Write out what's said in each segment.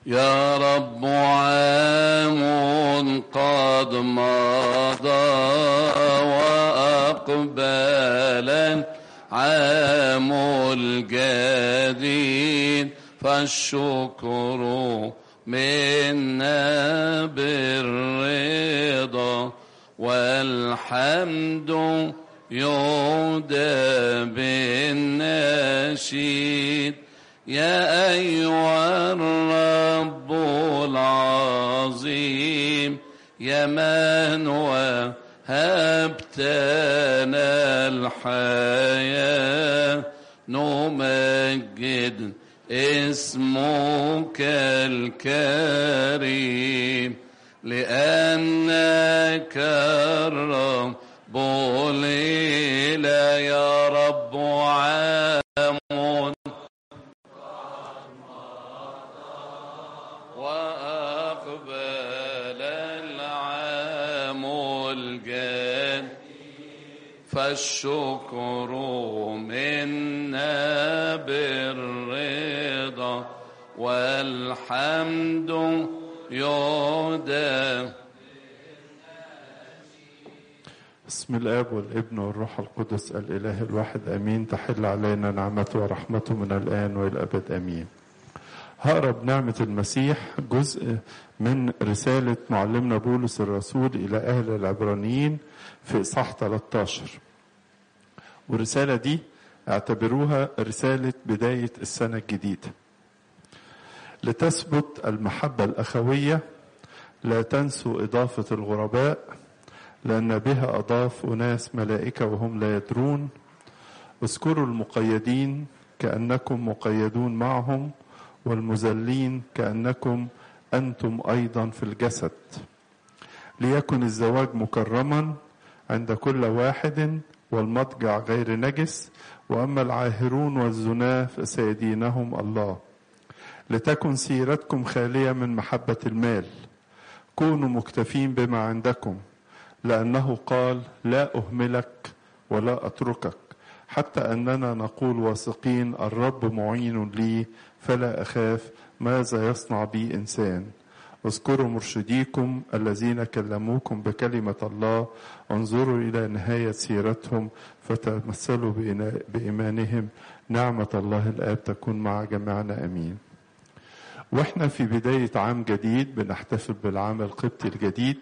يا رب عام قد مضى وأقبل عام الجديد فالشكر منا بالرضا والحمد يودى بالنشيد يا أيها الرب العظيم يا من وهبتنا الحياة نمجد اسمك الكريم لأنك الرب ليلى يا رب عام وأقبل العام الجاد فالشكر منا بالرضا والحمد يودى بسم الاب والابن والروح القدس الاله الواحد امين تحل علينا نعمته ورحمته من الان والى الابد امين هقرا بنعمه المسيح جزء من رساله معلمنا بولس الرسول الى اهل العبرانيين في اصحاح 13 والرساله دي اعتبروها رساله بدايه السنه الجديده لتثبت المحبه الاخويه لا تنسوا اضافه الغرباء لأن بها أضاف أناس ملائكة وهم لا يدرون اذكروا المقيدين كأنكم مقيدون معهم والمذلين كأنكم أنتم أيضا في الجسد ليكن الزواج مكرما عند كل واحد والمضجع غير نجس وأما العاهرون والزناة فسيدينهم الله لتكن سيرتكم خالية من محبة المال كونوا مكتفين بما عندكم لأنه قال لا أهملك ولا أتركك حتى أننا نقول واثقين الرب معين لي فلا أخاف ماذا يصنع بي إنسان اذكروا مرشديكم الذين كلموكم بكلمة الله انظروا إلى نهاية سيرتهم فتمثلوا بإيمانهم نعمة الله الآب تكون مع جميعنا أمين واحنا في بداية عام جديد بنحتفل بالعام القبطي الجديد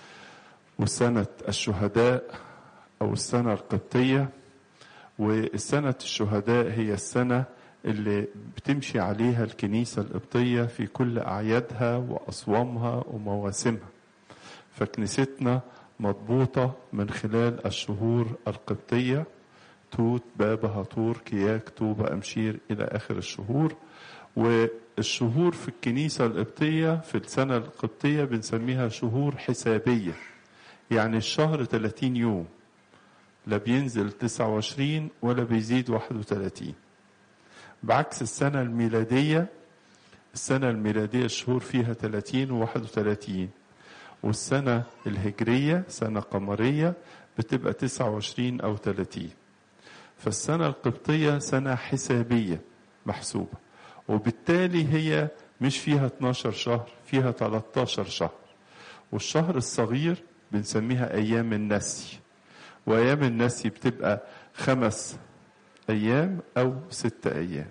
وسنة الشهداء أو السنة القبطية والسنة الشهداء هي السنة اللي بتمشي عليها الكنيسة القبطية في كل أعيادها وأصوامها ومواسمها فكنيستنا مضبوطة من خلال الشهور القبطية توت بابا هطور كياك طوبة أمشير إلى آخر الشهور والشهور في الكنيسة القبطية في السنة القبطية بنسميها شهور حسابية يعني الشهر 30 يوم لا بينزل 29 ولا بيزيد 31 بعكس السنة الميلادية السنة الميلادية الشهور فيها 30 و 31 والسنة الهجرية سنة قمرية بتبقى 29 أو 30 فالسنة القبطية سنة حسابية محسوبة وبالتالي هي مش فيها 12 شهر فيها 13 شهر والشهر الصغير بنسميها أيام النسي وأيام النسي بتبقى خمس أيام أو ست أيام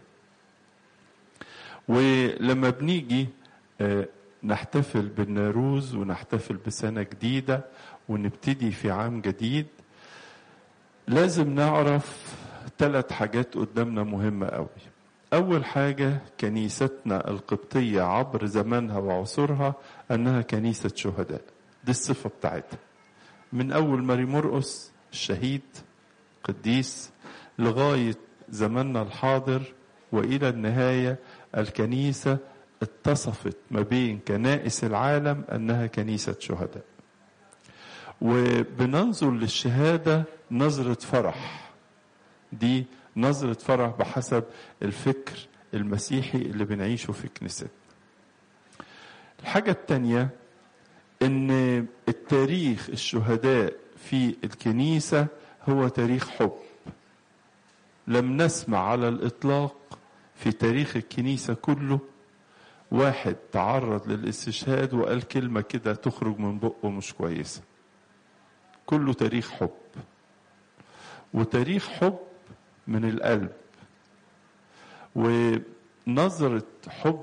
ولما بنيجي نحتفل بالناروز ونحتفل بسنة جديدة ونبتدي في عام جديد لازم نعرف ثلاث حاجات قدامنا مهمة قوي أول حاجة كنيستنا القبطية عبر زمانها وعصورها أنها كنيسة شهداء دي الصفة بتاعتها من أول ماري مرقس الشهيد قديس لغاية زماننا الحاضر وإلى النهاية الكنيسة اتصفت ما بين كنائس العالم أنها كنيسة شهداء وبننظر للشهادة نظرة فرح دي نظرة فرح بحسب الفكر المسيحي اللي بنعيشه في كنيستنا الحاجة التانية ان التاريخ الشهداء في الكنيسة هو تاريخ حب لم نسمع على الإطلاق في تاريخ الكنيسة كله واحد تعرض للاستشهاد وقال كلمة كده تخرج من بقه مش كويسة كله تاريخ حب وتاريخ حب من القلب ونظرة حب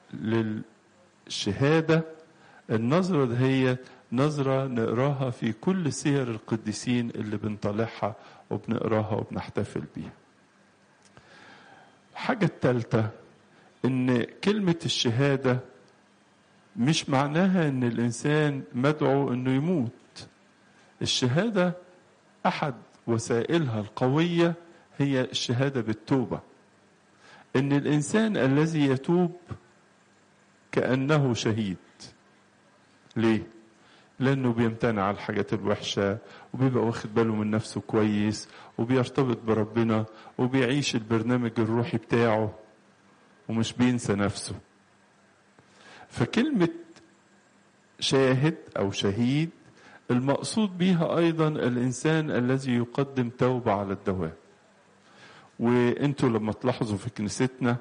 للشهادة النظرة دي هي نظرة نقراها في كل سير القديسين اللي بنطلعها وبنقراها وبنحتفل بيها الحاجة الثالثة ان كلمة الشهادة مش معناها ان الانسان مدعو انه يموت الشهادة احد وسائلها القوية هي الشهادة بالتوبة ان الانسان الذي يتوب كأنه شهيد ليه؟ لأنه بيمتنع على الحاجات الوحشة وبيبقى واخد باله من نفسه كويس وبيرتبط بربنا وبيعيش البرنامج الروحي بتاعه ومش بينسى نفسه فكلمة شاهد أو شهيد المقصود بيها أيضا الإنسان الذي يقدم توبة على الدوام وانتوا لما تلاحظوا في كنيستنا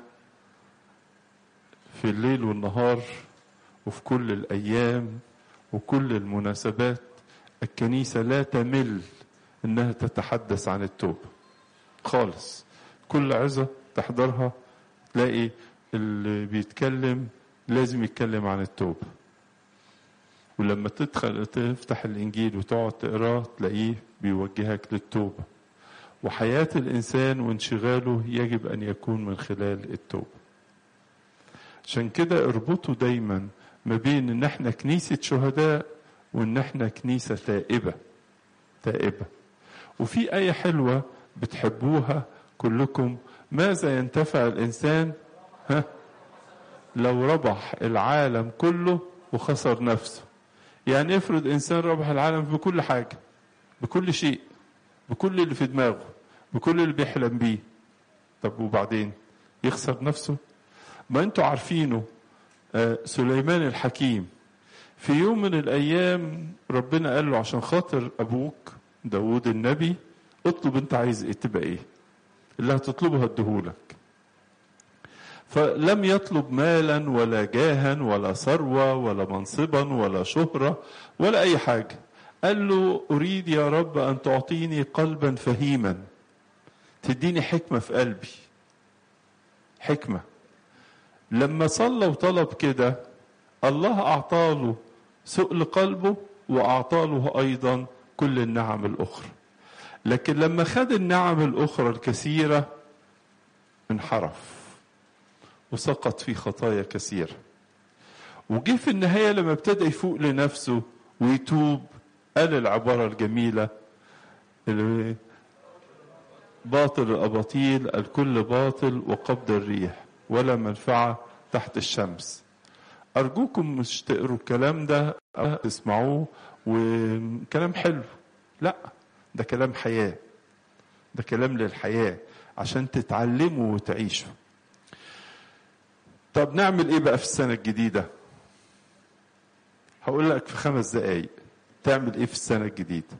في الليل والنهار وفي كل الأيام وكل المناسبات الكنيسة لا تمل إنها تتحدث عن التوبة خالص كل عظة تحضرها تلاقي اللي بيتكلم لازم يتكلم عن التوبة ولما تدخل تفتح الإنجيل وتقعد تقراه تلاقيه بيوجهك للتوبة وحياة الإنسان وانشغاله يجب أن يكون من خلال التوبة عشان كده اربطوا دايما ما بين ان احنا كنيسة شهداء وان احنا كنيسة تائبة تائبة وفي آية حلوة بتحبوها كلكم ماذا ينتفع الإنسان ها لو ربح العالم كله وخسر نفسه يعني افرض إنسان ربح العالم بكل حاجة بكل شيء بكل اللي في دماغه بكل اللي بيحلم بيه طب وبعدين يخسر نفسه ما انتوا عارفينه آه سليمان الحكيم في يوم من الايام ربنا قال له عشان خاطر ابوك داود النبي اطلب انت عايز ايه تبقى ايه اللي هتطلبه هديهولك فلم يطلب مالا ولا جاها ولا ثروة ولا منصبا ولا شهرة ولا أي حاجة قال له أريد يا رب أن تعطيني قلبا فهيما تديني حكمة في قلبي حكمة لما صلى وطلب كده الله أعطاله سؤل قلبه وأعطاله أيضا كل النعم الأخرى لكن لما خد النعم الأخرى الكثيرة انحرف وسقط في خطايا كثيرة وجه في النهاية لما ابتدى يفوق لنفسه ويتوب قال العبارة الجميلة اللي باطل الأباطيل الكل باطل وقبض الريح ولا منفعة تحت الشمس أرجوكم مش تقروا الكلام ده أو تسمعوه وكلام حلو لا ده كلام حياة ده كلام للحياة عشان تتعلموا وتعيشوا طب نعمل ايه بقى في السنة الجديدة هقول لك في خمس دقايق تعمل ايه في السنة الجديدة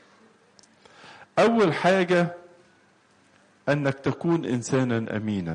اول حاجة انك تكون انسانا امينا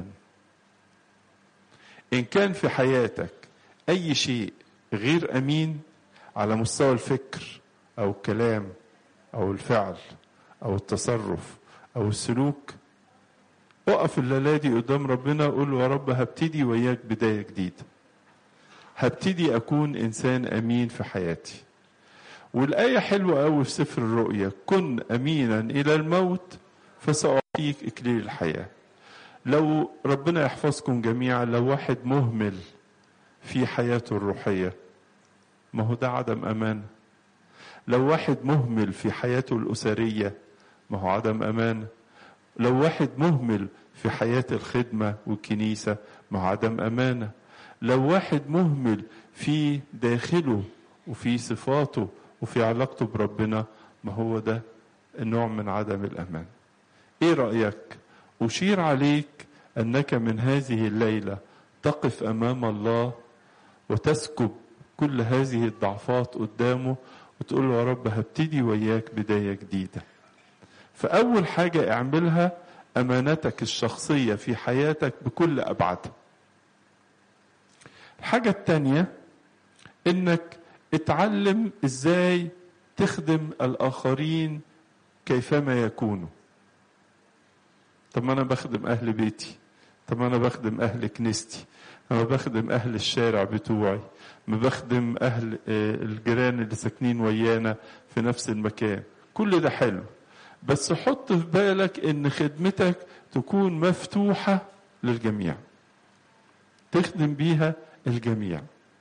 ان كان في حياتك اي شيء غير امين على مستوى الفكر او الكلام او الفعل او التصرف او السلوك اقف الليله دي قدام ربنا قول له يا رب هبتدي وياك بدايه جديده هبتدي اكون انسان امين في حياتي والايه حلوه قوي في سفر الرؤيا كن امينا الى الموت فساعطيك اكليل الحياه لو ربنا يحفظكم جميعا لو واحد مهمل في حياته الروحيه ما هو ده عدم امان لو واحد مهمل في حياته الاسريه ما هو عدم امان لو واحد مهمل في حياة الخدمة والكنيسة مع عدم أمانة لو واحد مهمل في داخله وفي صفاته وفي علاقته بربنا ما هو ده النوع من عدم الأمان إيه رأيك أشير عليك أنك من هذه الليلة تقف أمام الله وتسكب كل هذه الضعفات قدامه وتقول له يا رب هبتدي وياك بداية جديدة فأول حاجة اعملها أمانتك الشخصية في حياتك بكل أبعادها الحاجة التانية انك اتعلم ازاي تخدم الاخرين كيفما يكونوا طب ما انا بخدم اهل بيتي طب ما انا بخدم اهل كنيستي انا بخدم اهل الشارع بتوعي ما بخدم اهل آه، الجيران اللي ساكنين ويانا في نفس المكان كل ده حلو بس حط في بالك ان خدمتك تكون مفتوحة للجميع تخدم بيها الجميع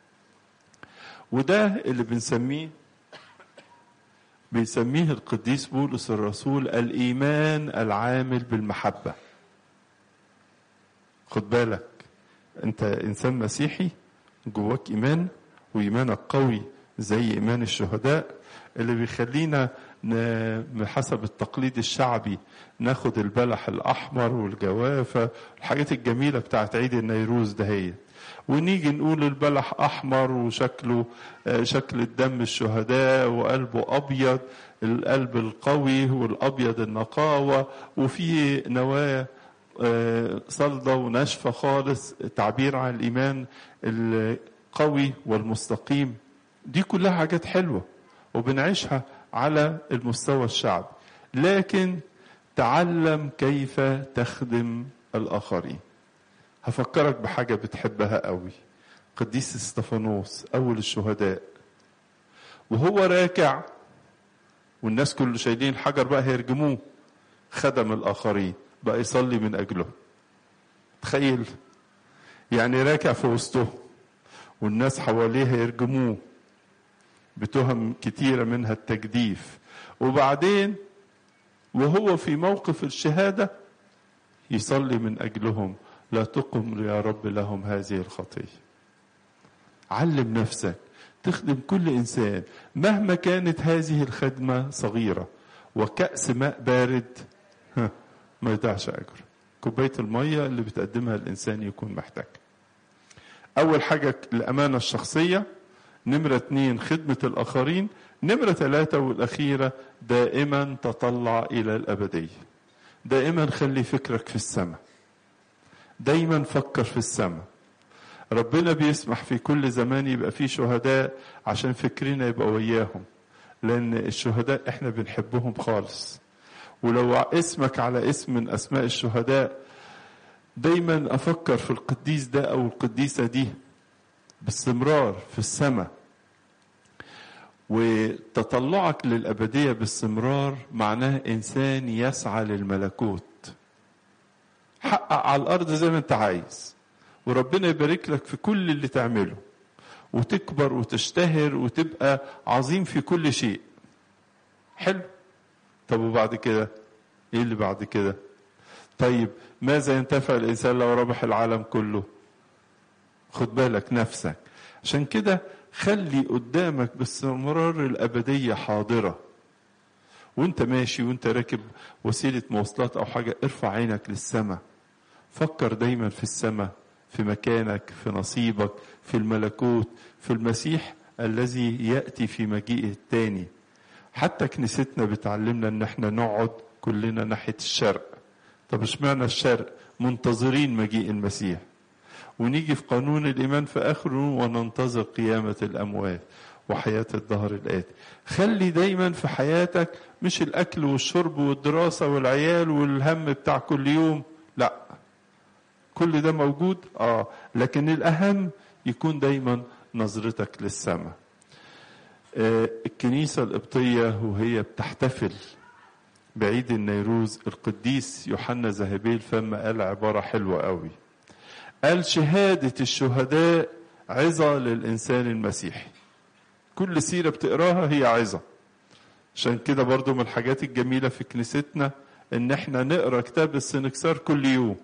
وده اللي بنسميه بيسميه القديس بولس الرسول الإيمان العامل بالمحبة خد بالك أنت إنسان مسيحي جواك إيمان وإيمانك قوي زي إيمان الشهداء اللي بيخلينا ن- بحسب التقليد الشعبي ناخد البلح الأحمر والجوافة الحاجات الجميلة بتاعت عيد النيروز دهيت ونيجي نقول البلح احمر وشكله آه، شكل الدم الشهداء وقلبه ابيض القلب القوي والابيض النقاوه وفي نواه آه، صلده وناشفه خالص تعبير عن الايمان القوي والمستقيم دي كلها حاجات حلوه وبنعيشها على المستوى الشعبي لكن تعلم كيف تخدم الاخرين هفكرك بحاجة بتحبها قوي قديس استفانوس أول الشهداء وهو راكع والناس كله شايلين الحجر بقى هيرجموه خدم الآخرين بقى يصلي من أجله تخيل يعني راكع في وسطهم والناس حواليه هيرجموه بتهم كتيرة منها التجديف وبعدين وهو في موقف الشهادة يصلي من أجلهم لا تقم يا رب لهم هذه الخطية علم نفسك تخدم كل إنسان مهما كانت هذه الخدمة صغيرة وكأس ماء بارد ها، ما يضيعش أجر كوباية المية اللي بتقدمها الإنسان يكون محتاج أول حاجة الأمانة الشخصية نمرة اتنين خدمة الآخرين نمرة ثلاثة والأخيرة دائما تطلع إلى الأبدية دائما خلي فكرك في السماء دايما فكر في السماء ربنا بيسمح في كل زمان يبقى فيه شهداء عشان فكرنا يبقى وياهم لأن الشهداء احنا بنحبهم خالص ولو اسمك على اسم من أسماء الشهداء دايما أفكر في القديس ده أو القديسة دي باستمرار في السماء وتطلعك للأبدية باستمرار معناه إنسان يسعى للملكوت حقق على الأرض زي ما أنت عايز وربنا يبارك لك في كل اللي تعمله وتكبر وتشتهر وتبقى عظيم في كل شيء حلو طب وبعد كده ايه اللي بعد كده طيب ماذا ينتفع الانسان لو ربح العالم كله خد بالك نفسك عشان كده خلي قدامك باستمرار الابديه حاضره وانت ماشي وانت راكب وسيله مواصلات او حاجه ارفع عينك للسماء فكر دايما في السماء في مكانك في نصيبك في الملكوت في المسيح الذي ياتي في مجيئه الثاني حتى كنيستنا بتعلمنا ان احنا نقعد كلنا ناحيه الشرق طب اشمعنى الشرق منتظرين مجيء المسيح ونيجي في قانون الايمان في اخره وننتظر قيامه الاموات وحياه الظهر الاتي خلي دايما في حياتك مش الاكل والشرب والدراسه والعيال والهم بتاع كل يوم لا كل ده موجود اه لكن الاهم يكون دايما نظرتك للسماء آه الكنيسه القبطيه وهي بتحتفل بعيد النيروز القديس يوحنا ذهبي الفم قال عباره حلوه قوي قال شهاده الشهداء عظه للانسان المسيحي كل سيره بتقراها هي عظه عشان كده برضو من الحاجات الجميله في كنيستنا ان احنا نقرا كتاب السنكسار كل يوم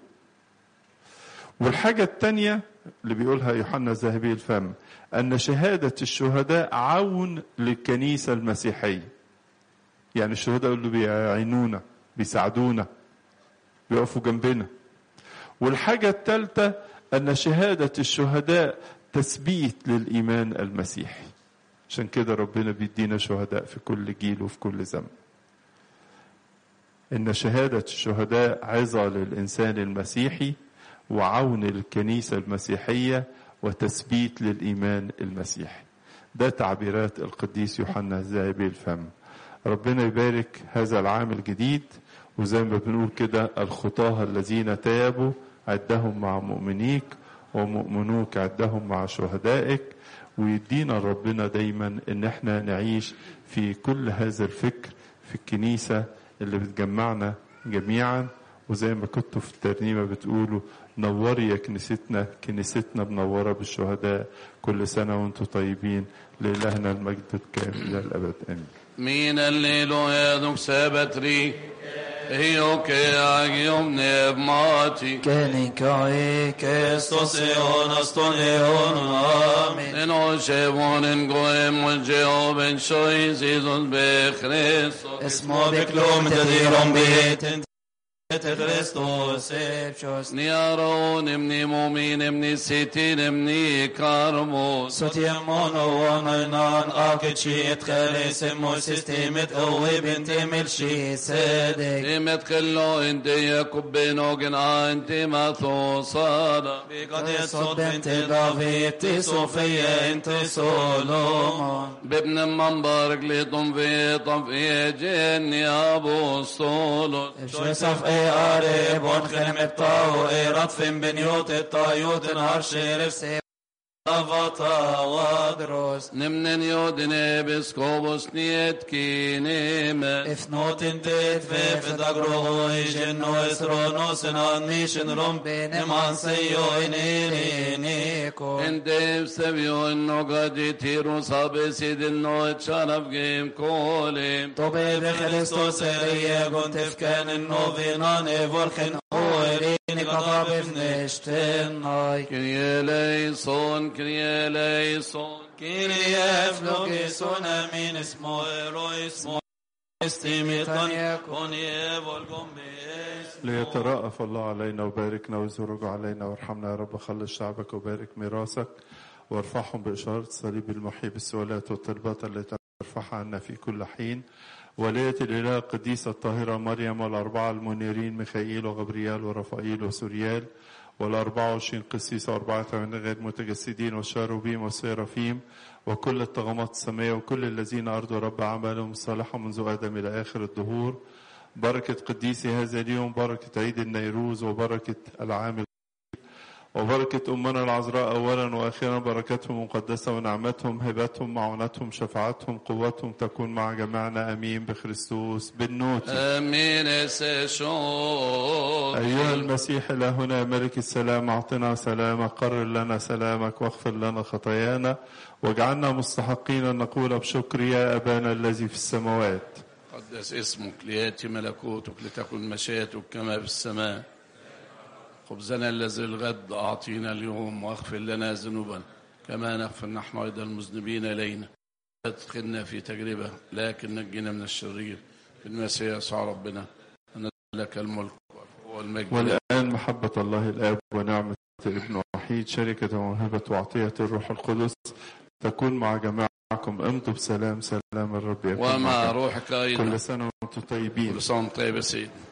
والحاجة التانية اللي بيقولها يوحنا الذهبي الفم أن شهادة الشهداء عون للكنيسة المسيحية يعني الشهداء اللي بيعينونا بيساعدونا بيقفوا جنبنا والحاجة الثالثة أن شهادة الشهداء تثبيت للإيمان المسيحي عشان كده ربنا بيدينا شهداء في كل جيل وفي كل زمن إن شهادة الشهداء عظة للإنسان المسيحي وعون للكنيسة المسيحية وتثبيت للإيمان المسيحي ده تعبيرات القديس يوحنا الزاهبي الفم ربنا يبارك هذا العام الجديد وزي ما بنقول كده الخطاة الذين تابوا عدهم مع مؤمنيك ومؤمنوك عدهم مع شهدائك ويدينا ربنا دايما ان احنا نعيش في كل هذا الفكر في الكنيسة اللي بتجمعنا جميعا وزي ما كنتوا في الترنيمة بتقولوا نوري يا كنيستنا كنيستنا منورة بالشهداء كل سنة وانتم طيبين لإلهنا المجد الكامل إلى الأبد آمين Min alleluia sabbatri, io che agium pneumati, Kenikai Kristus eon aston eon amen. en osevon en goem ol Jehoven shois Jesus be Christos. اسمه بكلوم تديرهم بيت Kristus epchos. Ni aron emni mumin emni sitin emni karmos. Sotiemon och nöjnan akichi ett kärlesem och systemet och i bintimil shi sedek. Imet kello inte Jakob benogen a inte mathosada. قد يصد بنت دافيد i Sofia inte Solomon. بابن منبرك لطم في طفئ جني أبوستولوس شوسف اي اري بون خنم الطاو اي رطف بنيوت الطايوت نهار شرف سي افتا وادروس نمن يودن بسكوبوس نيت كينيمة اثنوت انتت في في دقرو يجنو اسرونوس نانيشن روم بينمان سيو انيري نيكو انت بسبيو انو قد تيرو صاب سيد انو اتشرف جيم كوليم طبي بخريستوس ريه كنت في كان النوفينان فورخن اويريني قضاب فنشتناي كريا ليسون كريا ليسون كيريا فلوكيسون امين اسمه ايرو اسمه استيميتان يكون يفولكم باسم ليترأف الله علينا وباركنا ويزرج علينا وارحمنا يا رب خلص شعبك وبارك ميراثك وارفعهم بإشارة صليب المحيي بالسؤالات والطلبات التي ترفعها عنا في كل حين ولية الإله القديسة الطاهرة مريم والأربعة المنيرين ميخائيل وغبريال ورفائيل وسوريال والأربعة وعشرين قسيس وأربعة من غير متجسدين والشاروبيم والسيرافيم وكل الطغمات السماء وكل الذين أرضوا رب أعمالهم الصالحة منذ آدم إلى آخر الدهور بركة قديسي هذا اليوم بركة عيد النيروز وبركة العام وبركة أمنا العذراء أولا وأخيرا بركتهم مقدسة ونعمتهم هبتهم معونتهم شفاعتهم قوتهم تكون مع جميعنا أمين بخريستوس بالنوت امين سيشون أيها المسيح إلهنا ملك السلام أعطنا سلامك قرر لنا سلامك واغفر لنا خطايانا واجعلنا مستحقين أن نقول بشكر يا أبانا الذي في السماوات قدس اسمك لياتي ملكوتك لتكن مشيئتك كما في السماء خبزنا الذي الغد أعطينا اليوم واغفر لنا ذنوبنا كما نغفر نحن أيضا المذنبين إلينا لا تدخلنا في تجربة لكن نجينا من الشرير في المسيح يسوع ربنا أن لك الملك والمجد والآن محبة الله الآب ونعمة ابن وحيد شركة وموهبة وعطية الروح القدس تكون مع جماعكم امضوا بسلام سلام الرب يكون ومع معكم. روحك أيضا كل سنة وأنتم طيبين كل سنة وأنت طيب يا سيدي